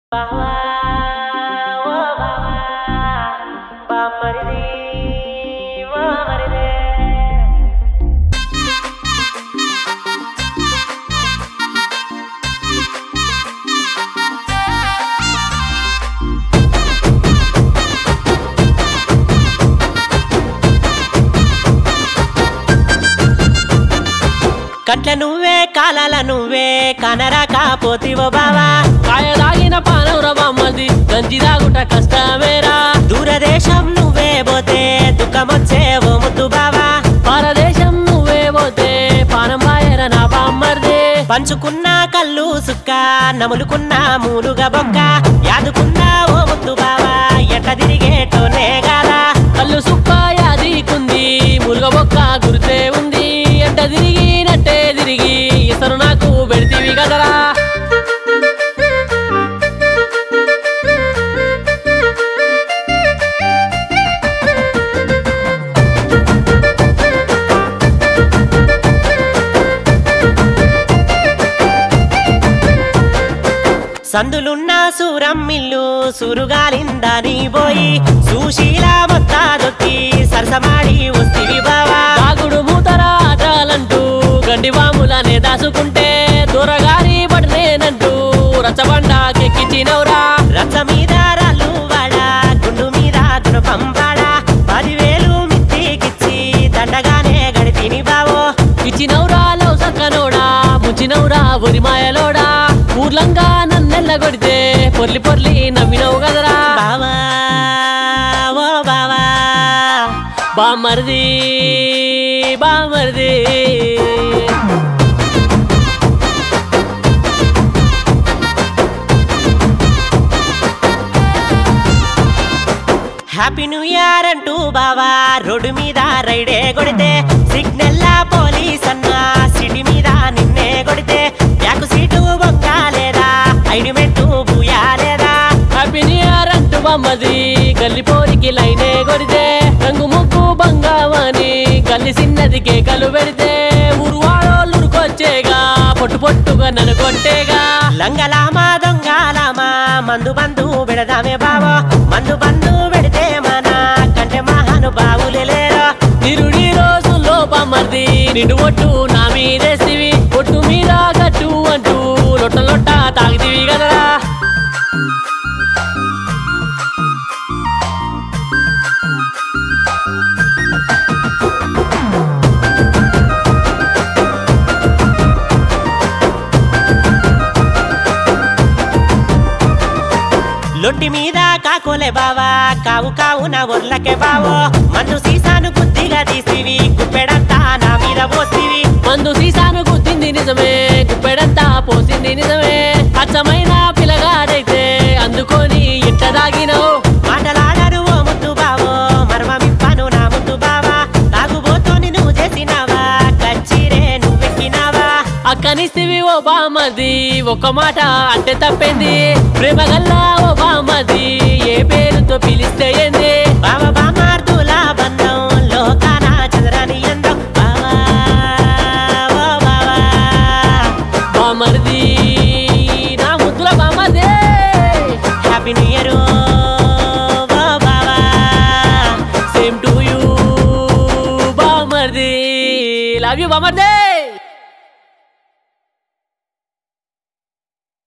బావా ఓ బావా బామ్మరిది ఓ మరిదే కట్ల నువ్వే కాలాల నువ్వే కనరా కాపోతివో బావా కాయ తాగిన పానం రమ్మది గంజి తాగుట కష్టమేరా దూరదేశం నువ్వే పోతే దుఃఖమొచ్చే ఓ ముద్దు బావా భారతదేశం నువ్వే పోతే పానం బాయర నా బామ్మర్దే పంచుకున్న కళ్ళు సుక్క నములుకున్న మూలుగా బొక్క యాదుకున్న ఓ ముద్దు బావా ఎట్ట తిరిగేటోనే గాదా కళ్ళు సుక్క యాదికుంది మురుగ బొక్క గురితే ఉంది ఎంట తిరిగినట్టే తిరిగి ఇతరు నాకు పెడితివి కదరా సందులున్న సూరం మిల్లు సురుగాలిందని పోయి సుశీల మొత్తా దొక్కి సరసమాడి వస్తివి బావా తాగుడు మూతరా ఆటాలంటూ గండి వాములనే దాసుకుంటే దూరగారి పడలేనంటూ రచ్చబండాకెక్కిచ్చినవురా రచ్చ మీద రాళ్ళు వాడా గుండు మీద గుణపం వాడా పదివేలు మిత్తికిచ్చి దండగానే గడితిని బావో ఇచ్చినవురా లవ్ సక్కనోడా ముచ్చినవురా ఉరిమాయలోడా ఊర్లంగా నన్నెల్ల కొడితే పొర్లి పొర్లి నవ్వినవు కదరా బావా ఓ బావా బామర్ది బామర్ది హ్యాపీ న్యూ ఇయర్ అంటూ బావా రోడ్డు మీద రైడే కొడితే సిగ్నల్ పోలీస్ అన్న సిటీ మీద నిన్నే కొడితే బ్యాక్ సీటు బొక్కాలేదా ఐడి మెట్టు బూయాలేదా హ్యాపీ న్యూ ఇయర్ అంటూ బామ్మది గల్లి పోరికి లైనే కొడితే రంగు ముగ్గు బంగావని గల్లి చిన్నది కేకలు పెడితే ఊరువాడోళ్ళు ఉరుకొచ్చేగా పొట్టు పొట్టుగా నన్ను కొట్టేగా లంగలామా దొంగలామా మందు బందు పెడదామే బావో మందు బందు పెడితే మన కంటే మహానుభావులే లేరో నిరుడి రోజుల్లో బామ్మర్ది నిండు ఒట్టు నా మీదేసివి ఒట్టు మీద గట్టు అంటూ లొట్ట లొట్ట తాగితివి కదరా లొట్టి మీద కాకోలే బావా కావు కావు నా ఒర్లకే బావో మందు సీసాను బుద్ధిగా తీసివి గుప్పెడంతా నా మీద పోసివి మందు సీసాను గుద్దింది నిజమే గుప్పెడంతా పోసింది నిజమే అచ్చమైన పిల్లగాడైతే అందుకొని ఇట్ట దాగినవు మాటలాడరు ఓ ముద్దు బావో మర్మమిప్పాను నా ముద్దు బావా తాగుబోతోని నువ్వు చేసినావా కచ్చిరే నువ్వెక్కినావా అక్కనిస్తివి ఓ బామ్మది ఒక్క మాట అంటే తప్పింది ప్రేమ గల్లా ఓ బామ్మది ఏ పేరుతో పిలిస్తే ఏంది బావ బామార్దుల బంధం లోకాన చదరాని ఎందం బావా ఓ బావా బామ్మర్ది నా ముద్దుల బామ్మది హ్యాపీ న్యూ ఇయర్ ఓ బావా సేమ్ టు యూ బామ్మర్ది లవ్ యూ బామ్మర్ది